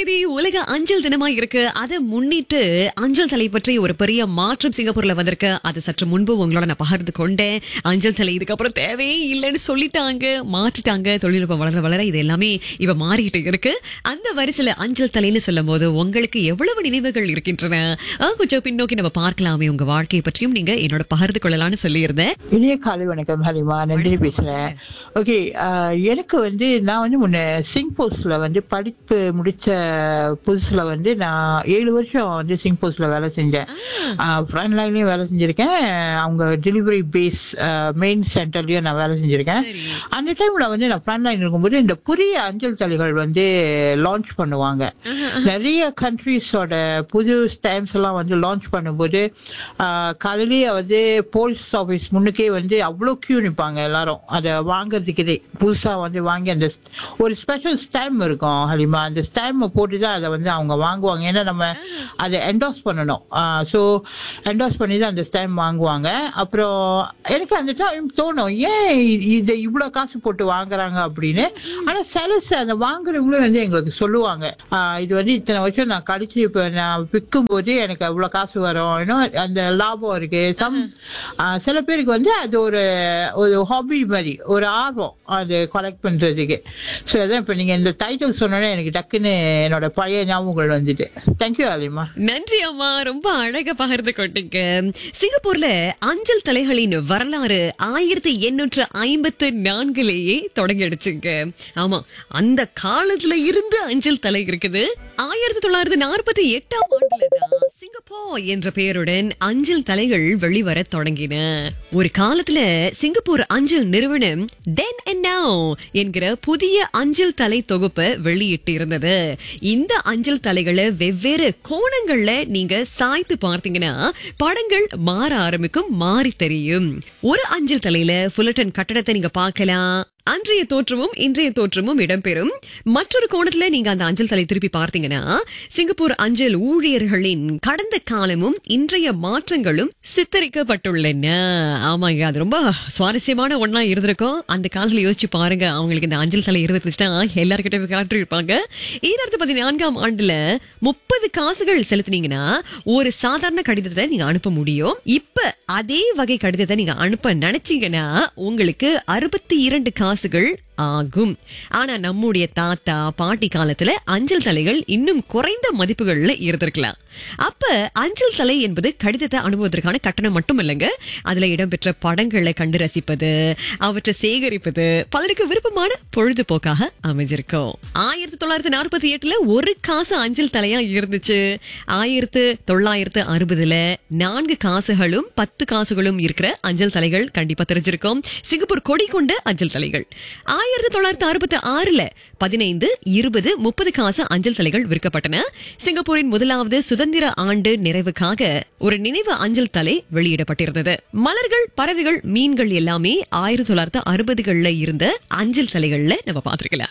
தேதி உலக அஞ்சல் தினமா இருக்கு அதை முன்னிட்டு அஞ்சல் தலை பற்றி ஒரு பெரிய மாற்றம் சிங்கப்பூர்ல வந்திருக்கு அது சற்று முன்பு உங்களோட நான் பகிர்ந்து கொண்டேன் அஞ்சல் தலை இதுக்கப்புறம் தேவையே இல்லைன்னு சொல்லிட்டாங்க மாற்றிட்டாங்க தொழில்நுட்பம் வளர வளர இது எல்லாமே இப்ப மாறிட்டு இருக்கு அந்த வரிசையில அஞ்சல் தலைன்னு சொல்லும் போது உங்களுக்கு எவ்வளவு நினைவுகள் இருக்கின்றன ஆ, கொஞ்சம் பின்னோக்கி நம்ம பார்க்கலாமே உங்க வாழ்க்கையை பற்றியும் நீங்க என்னோட பகிர்ந்து கொள்ளலாம்னு சொல்லியிருந்தேன் இனிய காலை வணக்கம் ஹலிமா நந்தினி பேசுறேன் ஓகே எனக்கு வந்து நான் வந்து முன்ன சிங் போஸ்ட்ல வந்து படிப்பு முடிச்ச புதுசுல வந்து நான் ஏழு வருஷம் வந்து சிங் போஸ்ட்ல வேலை செஞ்சேன் ஃப்ரண்ட் லைன்லயும் வேலை செஞ்சிருக்கேன் அவங்க டெலிவரி பேஸ் மெயின் சென்டர்லயும் நான் வேலை செஞ்சிருக்கேன் சரி. அந்த டைம்ல வந்து நான் ஃப்ரண்ட் லைன் இருக்கும்போது இந்த புதிய அஞ்சல் தலைகள் வந்து லான்ச் பண்ணுவாங்க நிறைய கண்ட்ரீஸோட புது ஸ்டாம்ப்ஸ் எல்லாம் வந்து லான்ச் பண்ணும்போது ஆஹ், காலையிலேயே வந்து போஸ்ட் ஆஃபீஸ் முன்னுக்கே வந்து அவ்வளோ கியூ நிற்பாங்க எல்லாரும் அதை வாங்குறதுக்குதே புதுசா வந்து வாங்கி அந்த st- ஒரு ஸ்பெஷல் ஸ்டாம்ப் இருக்கும் ஹலிமா அந்த ஸ்டாம்பை போட்டு தான் அதை வந்து அவங்க வாங்குவாங்க ஏன்னா நம்ம அதை என்டாஸ் பண்ணணும் ஸோ என்டாஸ் பண்ணி தான் அந்த ஸ்டாம்ப் வாங்குவாங்க அப்புறம் எனக்கு அந்த டைம் தோணும் ஏன் இ- இதை இவ்வளோ காசு போட்டு வாங்குறாங்க அப்படின்னு ஆனா செலஸ் அந்த வாங்குறவங்களும் வந்து எங்களுக்கு சொல்லுவாங்க ஆஹ் இது வந்து இத்தனை வருஷம் நான் கழிச்சு இப்போ நான் விற்கும் போது எனக்கு அவ்வளோ காசு வரும் இன்னும் அந்த லாபம் இருக்கு சம் சில பேருக்கு வந்து அது ஒரு ஒரு ஹாபி மாதிரி ஒரு ஆர்வம் அது கலெக்ட் பண்றதுக்கு ஸோ அதான் இப்போ நீங்க இந்த டைட்டில் சொன்னோன்னே எனக்கு டக்குன்னு என்னோட பழைய ஞாபகங்கள் வந்துட்டு தேங்க்யூ அலிமா நன்றி அம்மா ரொம்ப அழகா பகிர்ந்து கொண்டீங்க சிங்கப்பூர்ல அஞ்சல் தலைகளின் வரலாறு ஆயிரத்தி எண்ணூற்று ஐம்பத்து நான்குலேயே தொடங்கிடுச்சுங்க ஆமா அந்த காலத்துல இருந்து அஞ்சல் தலை இருக்குது ஆயிரத்தி தொள்ளாயிரத்தி நாற்பத்தி எட்டாம் ஆண்டுலதான் சிங்கப்பூர் என்ற பெயருடன் அஞ்சல் தலைகள் வெளிவர தொடங்கின ஒரு காலத்துல சிங்கப்பூர் அஞ்சல் நிறுவனம் தென் அண்ட் நவ் என்கிற புதிய அஞ்சல் தலை தொகுப்பை வெளியிட்டு இருந்தது இந்த அஞ்சல் தலைகளை வெவ்வேறு கோணங்கள்ல நீங்க சாய்த்து பார்த்தீங்கன்னா படங்கள் மாற ஆரம்பிக்கும் மாறி தெரியும் ஒரு அஞ்சல் தலையில புல்லட்டன் கட்டடத்தை நீங்க பார்க்கலாம் அன்றைய தோற்றமும் இன்றைய தோற்றமும் இடம்பெறும் மற்றொரு கோணத்துல நீங்க அந்த அஞ்சல் தலை திருப்பி பார்த்தீங்கன்னா சிங்கப்பூர் அஞ்சல் ஊழியர்களின் கடந்த காலமும் இன்றைய மாற்றங்களும் சித்தரிக்கப்பட்டுள்ளன ஆமாங்க அது ரொம்ப சுவாரஸ்யமான ஒண்ணா இருந்திருக்கும் அந்த காலத்துல யோசிச்சு பாருங்க அவங்களுக்கு இந்த அஞ்சல் தலை இருந்துச்சுன்னா எல்லார்கிட்ட போய் காட்டி இருப்பாங்க ஈராயிரத்தி பதினான்காம் ஆண்டுல முப்பது காசுகள் செலுத்தினீங்கன்னா ஒரு சாதாரண கடிதத்தை நீங்க அனுப்ப முடியும் இப்ப அதே வகை கடிதத்தை நீங்க அனுப்ப நினைச்சீங்கன்னா உங்களுக்கு அறுபத்தி இரண்டு காசுகள் ஆகும் ஆனா நம்முடைய தாத்தா பாட்டி காலத்துல அஞ்சல் தலைகள் இன்னும் குறைந்த மதிப்புகள்ல இருந்திருக்கலாம் அப்ப அஞ்சல் தலை என்பது கடிதத்தை அனுப்புவதற்கான கட்டணம் மட்டும் இல்லைங்க அதுல இடம்பெற்ற படங்களை கண்டு ரசிப்பது அவற்றை சேகரிப்பது பலருக்கு விருப்பமான பொழுதுபோக்காக அமைஞ்சிருக்கும் ஆயிரத்தி தொள்ளாயிரத்தி நாற்பத்தி எட்டுல ஒரு காசு அஞ்சல் தலையா இருந்துச்சு ஆயிரத்து தொள்ளாயிரத்து அறுபதுல நான்கு காசுகளும் பத்து காசுகளும் இருக்கிற அஞ்சல் தலைகள் கண்டிப்பா தெரிஞ்சிருக்கும் சிங்கப்பூர் கொடி கொண்ட அஞ்சல் தலைகள் ஆயிரத்தி தொள்ளாயிரத்தி அறுபத்தி ஆறுல பதினைந்து இருபது முப்பது காசு அஞ்சல் தலைகள் விற்கப்பட்டன சிங்கப்பூரின் முதலாவது சுதந்திர ஆண்டு நிறைவுக்காக ஒரு நினைவு அஞ்சல் தலை வெளியிடப்பட்டிருந்தது மலர்கள் பறவைகள் மீன்கள் எல்லாமே ஆயிரத்தி தொள்ளாயிரத்தி அறுபதுகள்ல இருந்த அஞ்சல் தலைகள்ல நம்ம பார்த்திருக்கலாம்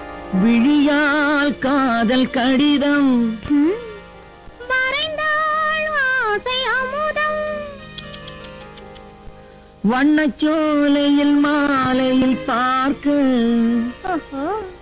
விழியால் காதல் கடிதம் வரைந்தாள் ஆசை அமுதம் வண்ணச்சோலையில் மாலையில் பார்க்க ஓஹோ